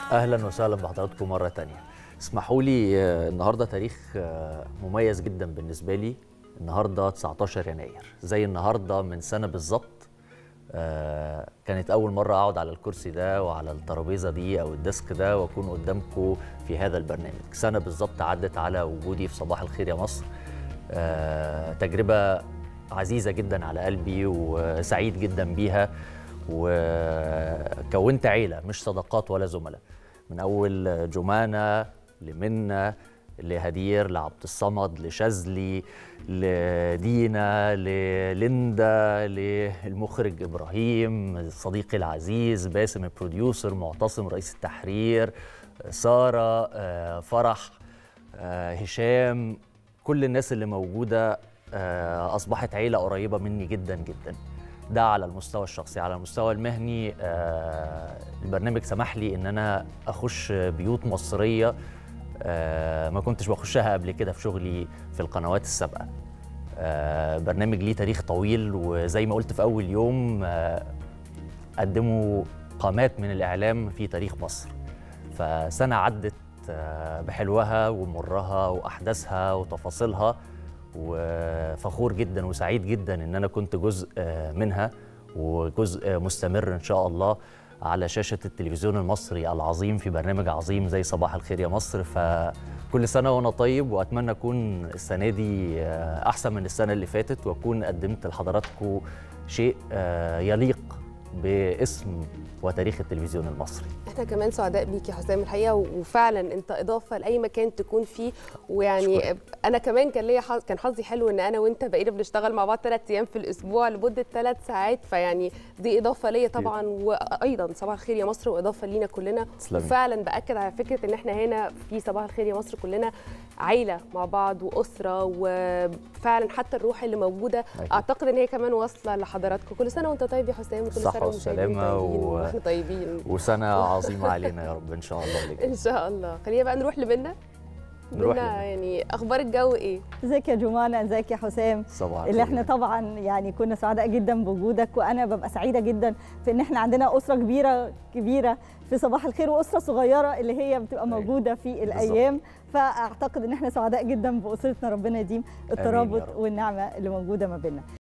اهلا وسهلا بحضراتكم مره تانية اسمحوا لي آه، النهارده تاريخ آه، مميز جدا بالنسبه لي النهارده 19 يناير زي النهارده من سنه بالظبط آه، كانت اول مره اقعد على الكرسي ده وعلى الترابيزه دي او الديسك ده واكون قدامكم في هذا البرنامج سنه بالظبط عدت على وجودي في صباح الخير يا مصر آه، تجربه عزيزه جدا على قلبي وسعيد جدا بيها وكونت عيله مش صداقات ولا زملاء من اول جمانه لمنى لهدير لعبد الصمد لشاذلي لدينا لليندا للمخرج ابراهيم صديقي العزيز باسم البروديوسر معتصم رئيس التحرير ساره آه، فرح آه، هشام كل الناس اللي موجوده آه، اصبحت عيله قريبه مني جدا جدا ده على المستوى الشخصي على المستوى المهني آه، البرنامج سمح لي ان انا اخش بيوت مصريه آه، ما كنتش بخشها قبل كده في شغلي في القنوات السابقه آه، برنامج ليه تاريخ طويل وزي ما قلت في اول يوم آه، قدموا قامات من الاعلام في تاريخ مصر فسنه عدت آه، بحلوها ومرها واحداثها وتفاصيلها وفخور جدا وسعيد جدا ان انا كنت جزء آه، منها وجزء مستمر ان شاء الله على شاشه التلفزيون المصري العظيم في برنامج عظيم زي صباح الخير يا مصر فكل سنه وانا طيب واتمنى اكون السنه دي آه، احسن من السنه اللي فاتت واكون قدمت لحضراتكم شيء آه، يليق باسم وتاريخ التلفزيون المصري احنا كمان سعداء بيك يا حسام الحقيقه وفعلا انت اضافه لاي مكان تكون فيه ويعني شكراً. انا كمان كان ليا حظ كان حظي حلو ان انا وانت بقينا بنشتغل مع بعض ثلاث ايام في الاسبوع لمده ثلاث ساعات فيعني دي اضافه ليا طبعا وايضا صباح الخير يا مصر واضافه لينا كلنا تسلمي. وفعلا باكد على فكره ان احنا هنا في صباح الخير يا مصر كلنا عيله مع بعض واسره وفعلا حتى الروح اللي موجوده أكيد. اعتقد ان هي كمان واصله لحضراتكم كل سنه وانت طيب يا حسام وكل الصحة سنه والمشاهدين والسلامة طيبين و- واحنا طيبين وسنه عظيمه علينا يا رب ان شاء الله اللي جاي. ان شاء الله خلينا بقى نروح لمنى نروح منى لمنى. يعني اخبار الجو ايه ازيك يا جمانة ازيك يا حسام صباح اللي الخير. احنا طبعا يعني كنا سعداء جدا بوجودك وانا ببقى سعيده جدا في ان احنا عندنا اسره كبيره كبيره في صباح الخير واسره صغيره اللي هي بتبقى أيوة. موجوده في الايام فاعتقد ان احنا سعداء جدا باسرتنا ربنا يديم يا الترابط رب. والنعمه اللي موجوده ما بيننا